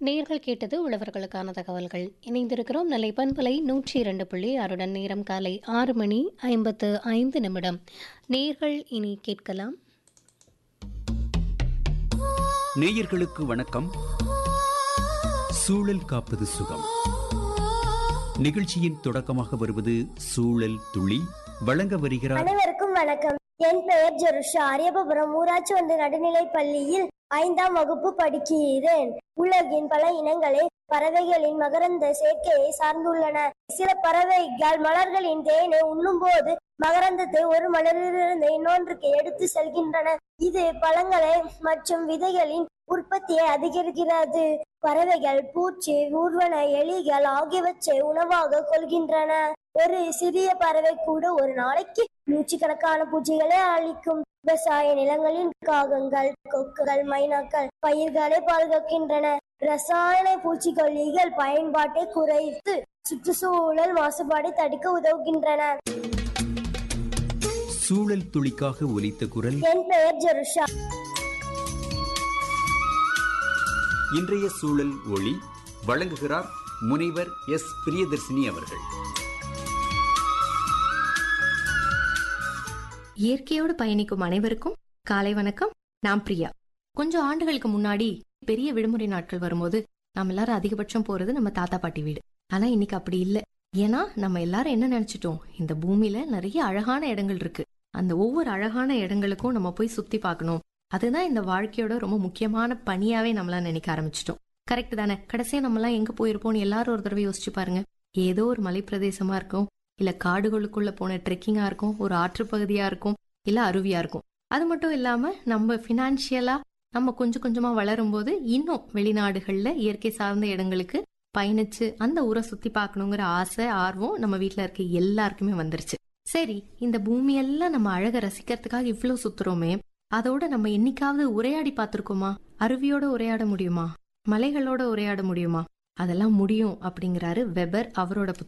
நேர்கள் கேட்டது உழவர்களுக்கான தகவல்கள் இணைந்திருக்கிறோம் நெல்லை பண்பலை நூற்றி இரண்டு புள்ளி ஆறுடன் நேரம் காலை ஆறு மணி ஐம்பத்து ஐந்து நிமிடம் நேர்கள் இனி கேட்கலாம் நேயர்களுக்கு வணக்கம் சூழல் காப்பது சுகம் நிகழ்ச்சியின் தொடக்கமாக வருவது சூழல் துளி வழங்க வருகிறார் அனைவருக்கும் வணக்கம் என் பெயர் ஜெருஷா அரியபுரம் ஊராட்சி ஒன்று நடுநிலைப் பள்ளியில் ஐந்தாம் வகுப்பு படிக்கிறேன் உலகின் பல இனங்களே பறவைகளின் மகரந்த சேர்க்கையை சார்ந்துள்ளன சில பறவைகள் மலர்களின் தேனை உண்ணும்போது மகரந்தத்தை ஒரு மலரிலிருந்து இன்னொன்றுக்கு எடுத்து செல்கின்றன இது பழங்களை மற்றும் விதைகளின் உற்பத்தியை அதிகரிக்கிறது பறவைகள் பூச்சி ஊர்வன எலிகள் ஆகியவற்றை உணவாக கொள்கின்றன ஒரு சிறிய பறவை கூட ஒரு நாளைக்கு நூற்றுக்கணக்கான பூச்சிகளை அழிக்கும் விவசாய நிலங்களின் காகங்கள் கொக்குகள் மைனாக்கள் பயிர்களை பாதுகாக்கின்றன ரசாயன பூச்சிக்கொல்லிகள் பயன்பாட்டை குறைத்து சுற்றுச்சூழல் மாசுபாடை தடுக்க உதவுகின்றன சூழல் துளிக்காக ஒலித்த குரல் என் பெயர் ஜெருஷா இன்றைய சூழல் ஒளி வழங்குகிறார் முனைவர் எஸ் பிரியதர்சினி அவர்கள் இயற்கையோடு பயணிக்கும் அனைவருக்கும் காலை வணக்கம் நான் பிரியா கொஞ்சம் ஆண்டுகளுக்கு முன்னாடி பெரிய விடுமுறை நாட்கள் வரும்போது நம்ம எல்லாரும் அதிகபட்சம் போறது நம்ம தாத்தா பாட்டி வீடு ஆனா இன்னைக்கு அப்படி இல்ல ஏன்னா நம்ம எல்லாரும் என்ன நினைச்சிட்டோம் இந்த பூமியில நிறைய அழகான இடங்கள் இருக்கு அந்த ஒவ்வொரு அழகான இடங்களுக்கும் நம்ம போய் சுத்தி பார்க்கணும் அதுதான் இந்த வாழ்க்கையோட ரொம்ப முக்கியமான பணியாவே நம்மளா நினைக்க ஆரம்பிச்சிட்டோம் கரெக்ட் தானே கடைசியா நம்மலாம் எங்க போயிருப்போம்னு எல்லாரும் ஒரு தடவை யோசிச்சு பாருங்க ஏதோ ஒரு மலைப்பிரதேசமா இருக்கும் இல்ல காடுகளுக்குள்ள போன ட்ரெக்கிங்கா இருக்கும் ஒரு ஆற்றுப்பகுதியா இருக்கும் இல்ல அருவியா இருக்கும் அது மட்டும் இல்லாம நம்ம பினான்சியலா நம்ம கொஞ்சம் கொஞ்சமா வளரும் போது இன்னும் வெளிநாடுகள்ல இயற்கை சார்ந்த இடங்களுக்கு பயணிச்சு அந்த ஊரை சுத்தி பார்க்கணுங்கிற ஆசை ஆர்வம் நம்ம வீட்ல இருக்க எல்லாருக்குமே வந்துருச்சு சரி இந்த பூமியெல்லாம் நம்ம அழக ரசிக்கிறதுக்காக இவ்வளவு சுத்துறோமே அதோட நம்ம என்னைக்காவது உரையாடி பார்த்திருக்கோமா அருவியோட உரையாட முடியுமா மலைகளோட உரையாட முடியுமா அதெல்லாம் முடியும் அப்படிங்கிறாரு வெபர் அவரோட புத்தகம்